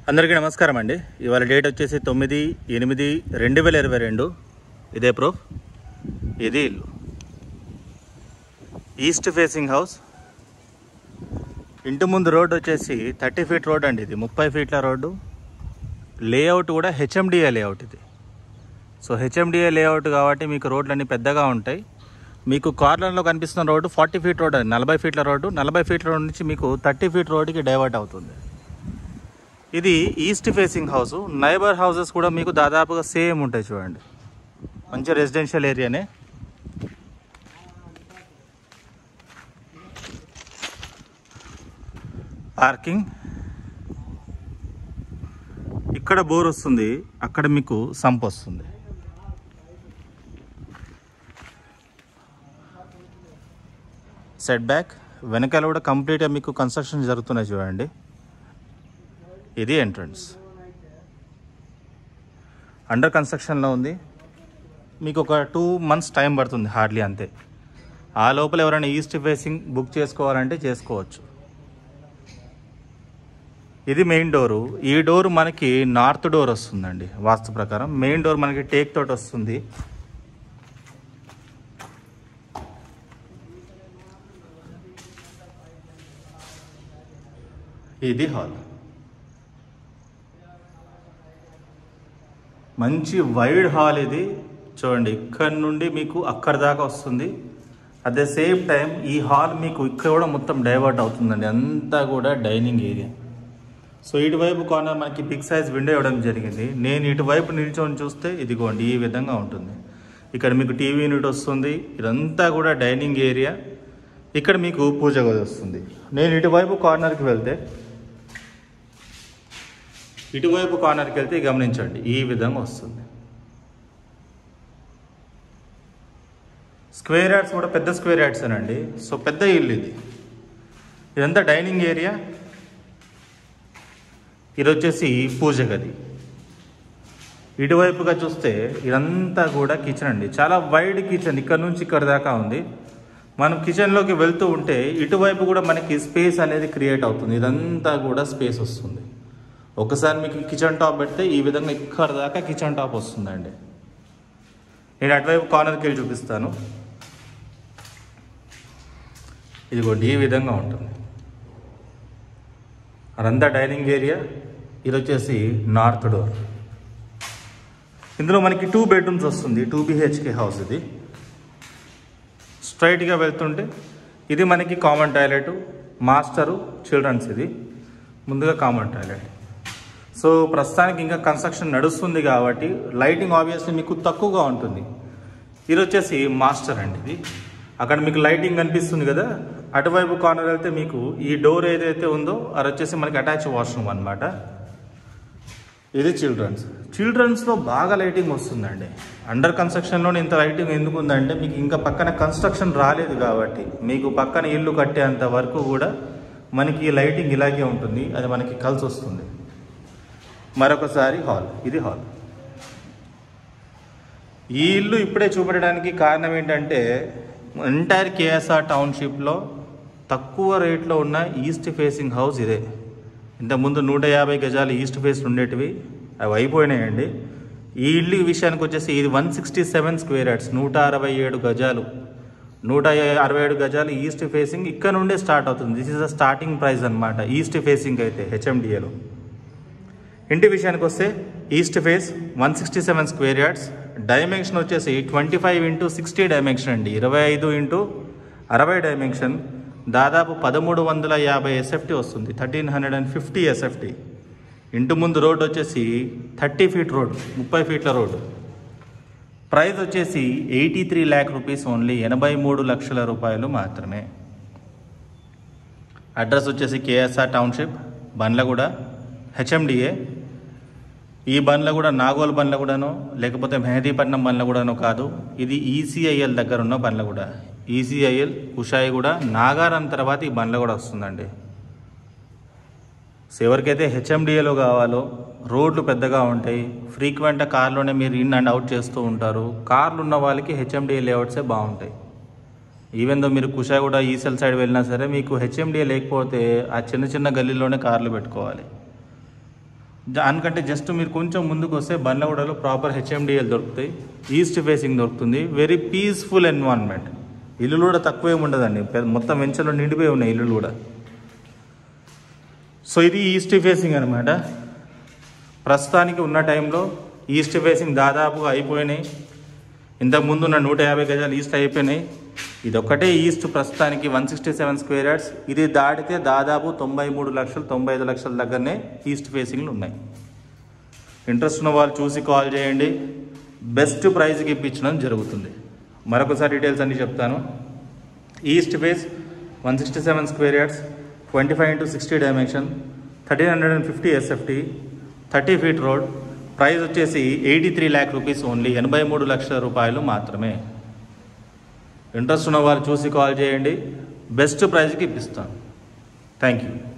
అందరికీ నమస్కారం అండి ఇవాళ డేట్ వచ్చేసి తొమ్మిది ఎనిమిది రెండు వేల ఇరవై రెండు ఇదే ప్రూఫ్ ఇది ఇల్లు ఈస్ట్ ఫేసింగ్ హౌస్ ఇంటి ముందు రోడ్ వచ్చేసి థర్టీ ఫీట్ రోడ్ అండి ఇది ముప్పై ఫీట్ల రోడ్డు లేఅవుట్ కూడా హెచ్ఎండిఏ లేఅవుట్ ఇది సో హెచ్ఎండిఏ లేఅవుట్ కాబట్టి మీకు రోడ్లన్నీ పెద్దగా ఉంటాయి మీకు కార్నర్లో కనిపిస్తున్న రోడ్డు ఫార్టీ ఫీట్ రోడ్ అండి నలభై ఫీట్ల రోడ్డు నలభై ఫీట్ల రోడ్ నుంచి మీకు థర్టీ ఫీట్ రోడ్డుకి డైవర్ట్ అవుతుంది ఇది east facing house neighbour houses కూడా మీకు దాదాపుగా సేమ్ ఉంటాయి చూడండి మంచి రెసిడెన్షియల్ ఏరియానే పార్కింగ్ ఇక్కడ బోర్ వస్తుంది అక్కడ మీకు సంప్ వస్తుంది సెట్ బ్యాక్ వెనకాల కూడా కంప్లీట్గా మీకు కన్స్ట్రక్షన్ జరుగుతున్నాయి చూడండి ఇది ఎంట్రన్స్ అండర్ కన్స్ట్రక్షన్లో ఉంది మీకు ఒక టూ మంత్స్ టైం పడుతుంది హార్డ్లీ అంతే ఆ లోపల ఎవరైనా ఈస్ట్ ఫేసింగ్ బుక్ చేసుకోవాలంటే చేసుకోవచ్చు ఇది మెయిన్ డోరు ఈ డోర్ మనకి నార్త్ డోర్ వస్తుందండి వాస్తు ప్రకారం మెయిన్ డోర్ మనకి టేక్ తోటి వస్తుంది ఇది హాల్ మంచి వైడ్ హాల్ ఇది చూడండి ఇక్కడ నుండి మీకు అక్కడ దాకా వస్తుంది అట్ ద సేమ్ టైం ఈ హాల్ మీకు ఇక్కడ కూడా మొత్తం డైవర్ట్ అవుతుందండి అంతా కూడా డైనింగ్ ఏరియా సో ఇటువైపు కార్నర్ మనకి బిగ్ సైజ్ విండో ఇవ్వడం జరిగింది నేను ఇటువైపు నిల్చొని చూస్తే ఇదిగోండి ఈ విధంగా ఉంటుంది ఇక్కడ మీకు టీవీ యూనిట్ వస్తుంది ఇదంతా కూడా డైనింగ్ ఏరియా ఇక్కడ మీకు పూజ గది వస్తుంది నేను ఇటువైపు కార్నర్కి వెళ్తే ఇటువైపు కార్నర్కి వెళ్తే గమనించండి ఈ విధంగా వస్తుంది స్క్వేర్ యార్డ్స్ కూడా పెద్ద స్క్వేర్ యార్డ్స్ అండి సో పెద్ద ఇల్లు ఇది ఇదంతా డైనింగ్ ఏరియా ఇది వచ్చేసి పూజ గది ఇటువైపుగా చూస్తే ఇదంతా కూడా కిచెన్ అండి చాలా వైడ్ కిచెన్ ఇక్కడ నుంచి ఇక్కడ దాకా ఉంది మనం కిచెన్లోకి వెళ్తూ ఉంటే ఇటువైపు కూడా మనకి స్పేస్ అనేది క్రియేట్ అవుతుంది ఇదంతా కూడా స్పేస్ వస్తుంది ఒకసారి మీకు కిచెన్ టాప్ పెడితే ఈ విధంగా ఇక్కడ దాకా కిచెన్ టాప్ వస్తుందండి నేను అటువైపు కార్నర్కి వెళ్ళి చూపిస్తాను ఇదిగోండి ఈ విధంగా ఉంటుంది అదంతా డైనింగ్ ఏరియా ఇది వచ్చేసి నార్త్ డోర్ ఇందులో మనకి టూ బెడ్రూమ్స్ వస్తుంది టూ బిహెచ్కే హౌస్ ఇది స్ట్రైట్గా వెళ్తుంటే ఇది మనకి కామన్ టాయిలెట్ మాస్టరు చిల్డ్రన్స్ ఇది ముందుగా కామన్ టాయిలెట్ సో ప్రస్తుతానికి ఇంకా కన్స్ట్రక్షన్ నడుస్తుంది కాబట్టి లైటింగ్ ఆబ్వియస్లీ మీకు తక్కువగా ఉంటుంది ఇది వచ్చేసి మాస్టర్ అండి ఇది అక్కడ మీకు లైటింగ్ కనిపిస్తుంది కదా అటువైపు కార్నర్ వెళ్తే మీకు ఈ డోర్ ఏదైతే ఉందో అది వచ్చేసి మనకి అటాచ్ వాష్రూమ్ అనమాట ఇది చిల్డ్రన్స్ చిల్డ్రన్స్లో బాగా లైటింగ్ వస్తుందండి అండర్ కన్స్ట్రక్షన్లో ఇంత లైటింగ్ ఎందుకు ఉందంటే మీకు ఇంకా పక్కన కన్స్ట్రక్షన్ రాలేదు కాబట్టి మీకు పక్కన ఇల్లు కట్టేంత వరకు కూడా మనకి ఈ లైటింగ్ ఇలాగే ఉంటుంది అది మనకి కలిసి వస్తుంది మరొకసారి హాల్ ఇది హాల్ ఈ ఇల్లు ఇప్పుడే చూపెట్టడానికి కారణం ఏంటంటే ఎంటైర్ కేఎస్ఆర్ టౌన్షిప్లో తక్కువ రేట్లో ఉన్న ఈస్ట్ ఫేసింగ్ హౌస్ ఇదే ఇంతకుముందు నూట యాభై గజాలు ఈస్ట్ ఫేస్ ఉండేటివి అవి అయిపోయినాయండి ఈ ఇల్లు విషయానికి వచ్చేసి ఇది one sixty seven square yards నూట అరవై ఏడు గజాలు నూట అరవై ఏడు గజాలు ఈస్ట్ ఫేసింగ్ ఇక్కడ నుండే స్టార్ట్ అవుతుంది this is the starting price అనమాట ఈస్ట్ ఫేసింగ్ అయితే హెచ్ఎండిఏలో ఇంటి విషయానికి వస్తే east face one sixty seven square yards dimension వచ్చేసి twenty five into sixty dimension అండి ఇరవై ఐదు ఇంటూ అరవై డైమెన్షన్ దాదాపు పదమూడు వందల యాభై ఎస్ఎఫ్టీ వస్తుంది thirteen hundred and fifty SFT ఇంటి ముందు రోడ్ వచ్చేసి థర్టీ ఫీట్ రోడ్ ముప్పై ఫీట్ల రోడ్డు ప్రైస్ వచ్చేసి eighty three lakh rupees only ఎనభై మూడు లక్షల రూపాయలు మాత్రమే అడ్రస్ వచ్చేసి కేఎస్ఆర్ టౌన్షిప్ బండ్లగూడ హెచ్ఎండిఏ ఈ బండ్ల కూడా నాగోల్ బండ్ల కూడాను లేకపోతే మెహదీపట్నం బండ్ల కూడాను కాదు ఇది ఈసీఐఎల్ దగ్గర ఉన్న బండ్ల కూడా ఈసీఐఎల్ కుషాయి కూడా నాగారం తర్వాత ఈ బండ్ల కూడా వస్తుందండి సో ఎవరికైతే హెచ్ఎండిఏలో కావాలో రోడ్లు పెద్దగా ఉంటాయి ఫ్రీక్వెంట్గా కార్లోనే మీరు ఇన్ అండ్ అవుట్ చేస్తూ ఉంటారు కార్లు ఉన్న వాళ్ళకి హెచ్ఎండిఏ లేఅవుట్సే బాగుంటాయి ఈవెన్ దో మీరు కుషాగూడ ఈసెల్ సైడ్ వెళ్ళినా సరే మీకు హెచ్ఎండిఏ లేకపోతే ఆ చిన్న చిన్న గల్లీలోనే కార్లు పెట్టుకోవాలి దానికంటే జస్ట్ మీరు కొంచెం ముందుకు వస్తే బండ్లగూడలో ప్రాపర్ హెచ్ఎండిఎల్ దొరుకుతాయి ఈస్ట్ ఫేసింగ్ దొరుకుతుంది వెరీ పీస్ఫుల్ ఎన్వైరన్మెంట్ ఇల్లులు కూడా తక్కువ ఏమి ఉండదండి పెద్ద- మొత్తం వెంచర్లో నిండిపోయి ఉన్నాయి ఇల్లులు కూడా సో ఇది ఈస్ట్ ఫేసింగ్ అనమాట ప్రస్తుతానికి ఉన్న టైంలో ఈస్ట్ ఫేసింగ్ దాదాపుగా అయిపోయినాయి ఇంతకుముందు ఉన్న నూట యాభై గజాలు ఈస్ట్ అయిపోయినాయి ఇది ఒక్కటే ఈస్ట్ ప్రస్తుతానికి one sixty seven square yards ఇది దాటితే దాదాపు తొంభై మూడు లక్షలు తొంభై ఐదు లక్షల దగ్గరనే ఈస్ట్ ఫేసింగ్లు ఉన్నాయి ఇంట్రెస్ట్ ఉన్న వాళ్ళు చూసి కాల్ చేయండి బెస్ట్ ప్రైస్కి ఇప్పించడం జరుగుతుంది మరొకసారి డీటెయిల్స్ అన్ని చెప్తాను east face one sixty seven square yards twenty five into sixty dimension thirteen hundred and fifty SFT thirty feet road price వచ్చేసి eighty three lakh rupees only ఎనభై మూడు లక్షల రూపాయలు మాత్రమే ఇంట్రెస్ట్ ఉన్న వాళ్ళు చూసి కాల్ చేయండి బెస్ట్ ప్రైస్కి ఇప్పిస్తాను థ్యాంక్ యూ